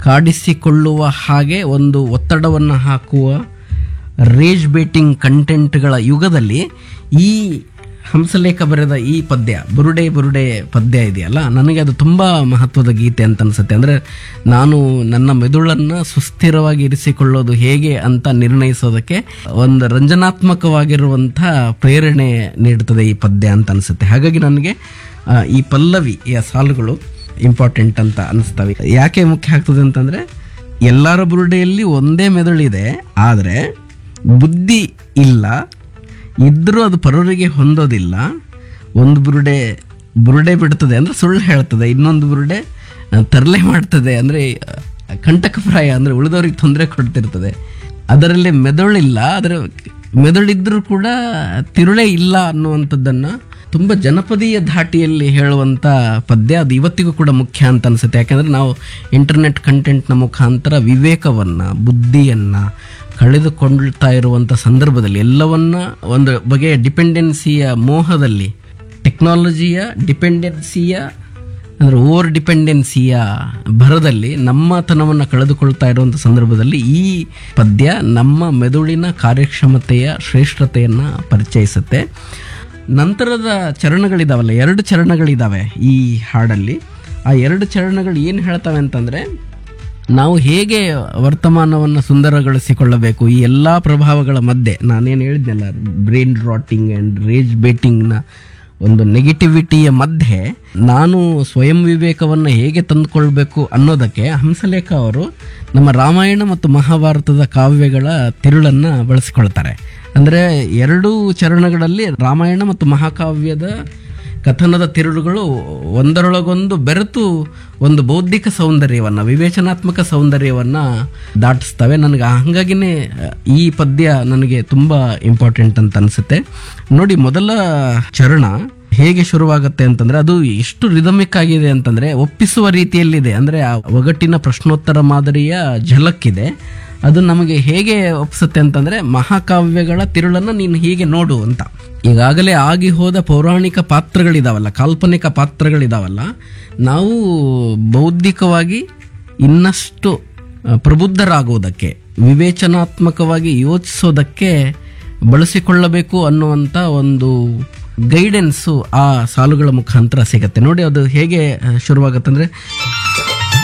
ಕಾಡಿಸಿಕೊಳ್ಳುವ ಹಾಗೆ ಒಂದು ಒತ್ತಡವನ್ನು ಹಾಕುವ ರೇಜ್ ಬೇಟಿಂಗ್ ಕಂಟೆಂಟ್ಗಳ ಯುಗದಲ್ಲಿ ಈ ಹಂಸಲೇಖ ಬರೆದ ಈ ಪದ್ಯ ಬುರುಡೆ ಬುರುಡೆ ಪದ್ಯ ಇದೆಯಲ್ಲ ನನಗೆ ಅದು ತುಂಬ ಮಹತ್ವದ ಗೀತೆ ಅಂತ ಅನಿಸುತ್ತೆ ಅಂದರೆ ನಾನು ನನ್ನ ಮೆದುಳನ್ನು ಸುಸ್ಥಿರವಾಗಿ ಇರಿಸಿಕೊಳ್ಳೋದು ಹೇಗೆ ಅಂತ ನಿರ್ಣಯಿಸೋದಕ್ಕೆ ಒಂದು ರಂಜನಾತ್ಮಕವಾಗಿರುವಂಥ ಪ್ರೇರಣೆ ನೀಡುತ್ತದೆ ಈ ಪದ್ಯ ಅಂತ ಅನಿಸುತ್ತೆ ಹಾಗಾಗಿ ನನಗೆ ಆ, ಈ ಪಲ್ಲವಿಯ ಸಾಲುಗಳು ಇಂಪಾರ್ಟೆಂಟ್ ಅಂತ ಅನಿಸ್ತವೆ ಯಾಕೆ ಮುಖ್ಯ ಆಗ್ತದೆ ಅಂತಂದರೆ ಎಲ್ಲರ ಬುರುಡೆಯಲ್ಲಿ ಒಂದೇ ಮೆದುಳಿದೆ ಆದರೆ ಬುದ್ಧಿ ಇಲ್ಲ ಇದ್ರೂ ಅದು ಪರರಿಗೆ ಹೊಂದೋದಿಲ್ಲ ಒಂದು ಬುರುಡೆ ಬುರುಡೆ ಬಿಡ್ತದೆ ಅಂದರೆ ಸುಳ್ಳು ಹೇಳ್ತದೆ ಇನ್ನೊಂದು ಬುರುಡೆ ಆ, ತರಲೆ ಮಾಡ್ತದೆ ಅಂದರೆ ಕಂಟಕಪ್ರಾಯ ಅಂದರೆ ಉಳಿದವ್ರಿಗೆ ತೊಂದರೆ ಕೊಡ್ತಿರ್ತದೆ ಅದರಲ್ಲಿ ಮೆದುಳಿಲ್ಲ ಅದರ ಮೆದುಳಿದ್ರೂ ಕೂಡ ತಿರುಳೇ ಇಲ್ಲ ಅನ್ನುವಂಥದ್ದನ್ನು ತುಂಬ ಜನಪದೀಯ ಧಾಟಿಯಲ್ಲಿ ಹೇಳುವಂಥ ಪದ್ಯ ಅದು ಇವತ್ತಿಗೂ ಕೂಡ ಮುಖ್ಯ ಅಂತ ಅನಿಸುತ್ತೆ ಯಾಕಂದರೆ ನಾವು ಇಂಟರ್ನೆಟ್ ಕಂಟೆಂಟ್ನ ಮುಖಾಂತರ ವಿವೇಕವನ್ನು ಬುದ್ಧಿಯನ್ನು ಕಳೆದುಕೊಳ್ತಾ ಇರುವಂಥ ಸಂದರ್ಭದಲ್ಲಿ ಎಲ್ಲವನ್ನ ಒಂದು ಬಗೆಯ ಡಿಪೆಂಡೆನ್ಸಿಯ ಮೋಹದಲ್ಲಿ ಟೆಕ್ನಾಲಜಿಯ ಡಿಪೆಂಡೆನ್ಸಿಯ ಅಂದರೆ ಓವರ್ ಡಿಪೆಂಡೆನ್ಸಿಯ ಭರದಲ್ಲಿ ನಮ್ಮತನವನ್ನು ಕಳೆದುಕೊಳ್ತಾ ಇರುವಂಥ ಸಂದರ್ಭದಲ್ಲಿ ಈ ಪದ್ಯ ನಮ್ಮ ಮೆದುಳಿನ ಕಾರ್ಯಕ್ಷಮತೆಯ ಶ್ರೇಷ್ಠತೆಯನ್ನು ಪರಿಚಯಿಸುತ್ತೆ ನಂತರದ ಚರಣಗಳಿದಾವಲ್ಲ ಎರಡು ಚರಣಗಳಿದ್ದಾವೆ ಈ ಹಾಡಲ್ಲಿ ಆ ಎರಡು ಚರಣಗಳು ಏನು ಹೇಳ್ತವೆ ಅಂತಂದರೆ ನಾವು ಹೇಗೆ ವರ್ತಮಾನವನ್ನು ಸುಂದರಗೊಳಿಸಿಕೊಳ್ಳಬೇಕು ಈ ಎಲ್ಲ ಪ್ರಭಾವಗಳ ಮಧ್ಯೆ ನಾನೇನು ಹೇಳಿದ್ನಲ್ಲ ಬ್ರೈನ್ ರಾಟಿಂಗ್ ಆ್ಯಂಡ್ ರೇಜ್ ಬೇಟಿಂಗ್ನ ಒಂದು ನೆಗೆಟಿವಿಟಿಯ ಮಧ್ಯೆ ನಾನು ಸ್ವಯಂ ವಿವೇಕವನ್ನು ಹೇಗೆ ತಂದುಕೊಳ್ಬೇಕು ಅನ್ನೋದಕ್ಕೆ ಹಂಸಲೇಖ ಅವರು ನಮ್ಮ ರಾಮಾಯಣ ಮತ್ತು ಮಹಾಭಾರತದ ಕಾವ್ಯಗಳ ತಿರುಳನ್ನು ಬಳಸಿಕೊಳ್ತಾರೆ ಅಂದರೆ ಎರಡೂ ಚರಣಗಳಲ್ಲಿ ರಾಮಾಯಣ ಮತ್ತು ಮಹಾಕಾವ್ಯದ ಕಥನದ ತಿರುಳುಗಳು ಒಂದರೊಳಗೊಂದು ಬೆರೆತು ಒಂದು ಬೌದ್ಧಿಕ ಸೌಂದರ್ಯವನ್ನು ವಿವೇಚನಾತ್ಮಕ ಸೌಂದರ್ಯವನ್ನು ದಾಟಿಸ್ತವೆ ನನಗೆ ಹಾಗಾಗಿನೇ ಈ ಪದ್ಯ ನನಗೆ ತುಂಬ ಇಂಪಾರ್ಟೆಂಟ್ ಅಂತ ಅನಿಸುತ್ತೆ ನೋಡಿ ಮೊದಲ ಚರಣ ಹೇಗೆ ಶುರುವಾಗುತ್ತೆ ಅಂತಂದ್ರೆ ಅದು ಎಷ್ಟು ರಿದಮಿಕ್ ಆಗಿದೆ ಅಂತಂದ್ರೆ ಒಪ್ಪಿಸುವ ರೀತಿಯಲ್ಲಿದೆ ಅಂದ್ರೆ ಆ ಒಗಟಿನ ಪ್ರಶ್ನೋತ್ತರ ಮಾದರಿಯ ಝಲಕ್ಕಿದೆ ಅದು ನಮಗೆ ಹೇಗೆ ಒಪ್ಪಿಸುತ್ತೆ ಅಂತಂದ್ರೆ ಮಹಾಕಾವ್ಯಗಳ ತಿರುಳನ್ನು ನೀನು ಹೀಗೆ ನೋಡು ಅಂತ ಈಗಾಗಲೇ ಆಗಿ ಹೋದ ಪೌರಾಣಿಕ ಪಾತ್ರಗಳಿದಾವಲ್ಲ ಕಾಲ್ಪನಿಕ ಪಾತ್ರಗಳಿದಾವಲ್ಲ ನಾವು ಬೌದ್ಧಿಕವಾಗಿ ಇನ್ನಷ್ಟು ಆ, ಪ್ರಬುದ್ಧರಾಗುವುದಕ್ಕೆ ವಿವೇಚನಾತ್ಮಕವಾಗಿ ಯೋಚಿಸೋದಕ್ಕೆ ಬಳಸಿಕೊಳ್ಳಬೇಕು ಅನ್ನುವಂಥ ಒಂದು ಗೈಡೆನ್ಸು ಆ ಸಾಲುಗಳ ಮುಖಾಂತರ ಸಿಗತ್ತೆ ನೋಡಿ ಅದು ಹೇಗೆ ಆ, ಶುರುವಾಗತ್ತಂದ್ರೆ